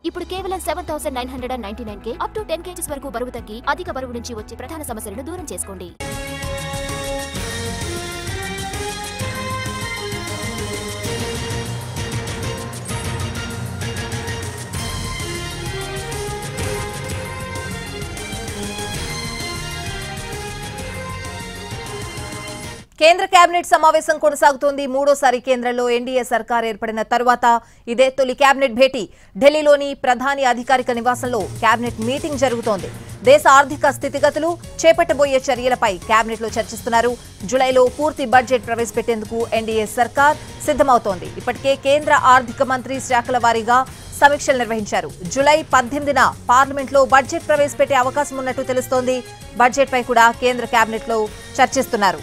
ఇప్పుడు కేవలం seven thousand nine hundred and ninety nine కే అప్ టు టెన్ కేజీస్ వరకు బరువు తగ్గి అధిక బరువు నుంచి వచ్చే ప్రధాన సమస్యలను దూరం చేసుకోండి కేంద్ర కేబినెట్ సమావేశం కొనసాగుతోంది మూడోసారి కేంద్రంలో ఎన్డీఏ సర్కార్ ఏర్పడిన తరువాత ఇదే తొలి కేబినెట్ భేటీ ఢిల్లీలోని ప్రధాని అధికారిక నివాసంలో కేబినెట్ మీటింగ్ జరుగుతోంది దేశ ఆర్థిక స్థితిగతులు చేపట్టబోయే చర్యలపై కేబినెట్ లో చర్చిస్తున్నారు జులైలో పూర్తి బడ్జెట్ ప్రవేశపెట్టేందుకు ఎన్డీఏ సర్కార్ సిద్ధమవుతోంది ఇప్పటికే కేంద్ర ఆర్థిక మంత్రి శాఖల వారీగా సమీక్షలు నిర్వహించారు జులై పద్దెనిమిదిన పార్లమెంట్లో బడ్జెట్ ప్రవేశపెట్టే అవకాశం ఉన్నట్టు తెలుస్తోంది బడ్జెట్ పై కూడా కేంద్ర కేబినెట్ లో చర్చిస్తున్నారు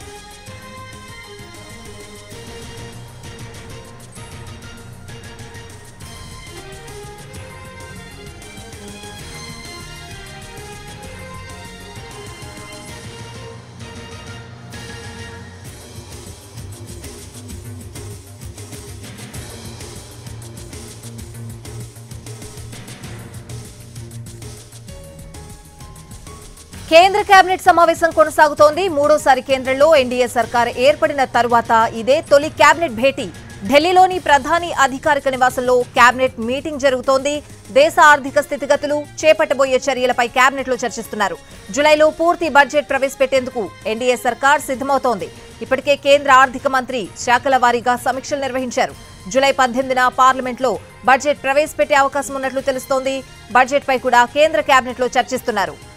కేంద్ర కేబినెట్ సమావేశం కొనసాగుతోంది మూడోసారి కేంద్రంలో ఎన్డీఏ సర్కార్ ఏర్పడిన తరువాత ఇదే తొలి కేబినెట్ భేటీ ఢిల్లీలోని ప్రధాని అధికారిక నివాసంలో కేబినెట్ మీటింగ్ జరుగుతోంది దేశ ఆర్థిక స్థితిగతులు చేపట్టబోయే చర్యలపై కేబినెట్ లో చర్చిస్తున్నారు జులైలో పూర్తి బడ్జెట్ ప్రవేశపెట్టేందుకు ఎన్డీఏ సర్కార్ సిద్ధమవుతోంది ఇప్పటికే కేంద్ర ఆర్థిక మంత్రి శాఖల వారీగా సమీక్షలు నిర్వహించారు జులై పద్దెనిమిదిన పార్లమెంట్లో బడ్జెట్ ప్రవేశపెట్టే అవకాశం ఉన్నట్లు తెలుస్తోంది బడ్జెట్ పై కూడా కేంద్ర కేబినెట్ లో చర్చిస్తున్నారు